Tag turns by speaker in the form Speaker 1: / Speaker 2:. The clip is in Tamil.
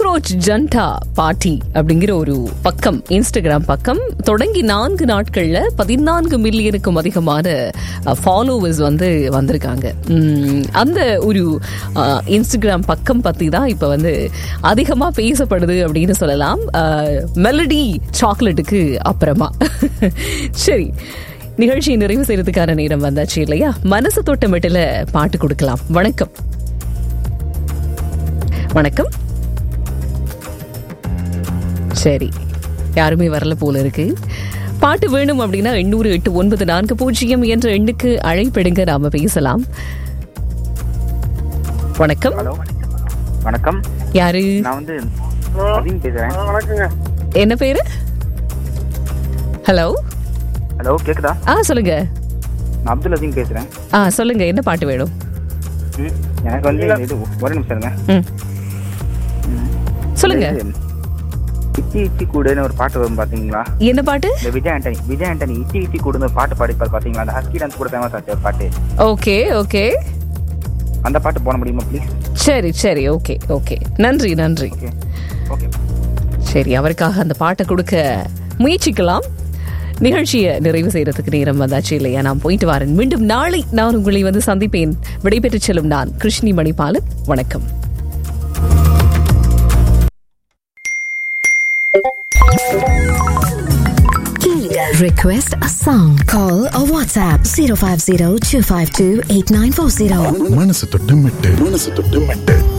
Speaker 1: காக்ரோச் ஜண்டா பார்ட்டி அப்படிங்கிற ஒரு பக்கம் இன்ஸ்டாகிராம் பக்கம் தொடங்கி நான்கு நாட்கள்ல பதினான்கு மில்லியனுக்கும் அதிகமான ஃபாலோவர்ஸ் வந்து வந்திருக்காங்க உம், அந்த ஒரு அஹ், இன்ஸ்டாகிராம் பக்கம் பத்தி தான் இப்ப வந்து அதிகமா பேசப்படுது அப்படின்னு சொல்லலாம் மெலடி சாக்லேட்டுக்கு அப்புறமா சரி நிகழ்ச்சியை நிறைவு செய்யறதுக்கான நேரம் வந்தாச்சு இல்லையா மனசு தொட்டமிட்டுல பாட்டு கொடுக்கலாம் வணக்கம் வணக்கம் சரி யாருமே வரல போல இருக்கு பாட்டு வேணும் அப்படின்னா எண்ணூறு எட்டு ஒன்பது நான்கு பூஜ்ஜியம் என்ற எண்ணுக்கு அழைப்பிடுங்க நாம பேசலாம் வணக்கம்
Speaker 2: ஹலோ வணக்கம்
Speaker 1: யாரு
Speaker 2: நான் வந்து அசீம் பேசுறேன்
Speaker 3: வணக்கங்க
Speaker 1: என்ன பேரு ஹலோ
Speaker 2: ஹலோ கேக்குதா
Speaker 1: ஆ சொல்லுங்க
Speaker 2: நான் அப்துல் அசீம் பேசுறேன்
Speaker 1: ஆ சொல்லுங்க என்ன பாட்டு வேணும்
Speaker 2: ம், எனக்கு வந்து இது ஒரு நிமிஷம் இருங்க
Speaker 1: ம் சொல்லுங்க
Speaker 2: இது, இச்சி இச்சி கூடுன்னு ஒரு பாட்டு வரும் பாத்தீங்களா
Speaker 1: என்ன பாட்டு
Speaker 2: இந்த விஜய் ஆண்டனி விஜய் ஆண்டனி இச்சி இச்சி கூடுன்னு ஒரு பாட்டு பாடிப்பார் பாத்தீங்களா அந்த ஹஸ்கி டான்ஸ் கூட ஃபேமஸ் ஆச்சு ஒரு பாட்டு
Speaker 1: ஓகே ஓகே
Speaker 2: அந்த பாட்டு போட முடியுமா ப்ளீஸ்
Speaker 1: சரி சரி ஓகே ஓகே நன்றி நன்றி
Speaker 2: ஓகே ஓகே
Speaker 1: சரி அவருக்காக அந்த பாட்டை கொடுக்க முயற்சிக்கலாம் நிகழ்ச்சியை நிறைவு செய்யறதுக்கு நேரம் வந்தாச்சு இல்லையா நான் போயிட்டு வரேன் மீண்டும் நாளை நான் உங்களை வந்து சந்திப்பேன் விடைபெற்று செல்லும் நான் கிருஷ்ணி மணிபாலன் வணக்கம்
Speaker 4: Request a song. Call or WhatsApp 050 252 8940.
Speaker 5: மனசு தொட்டு மெட்டு மனசு தொட்டு மெட்டு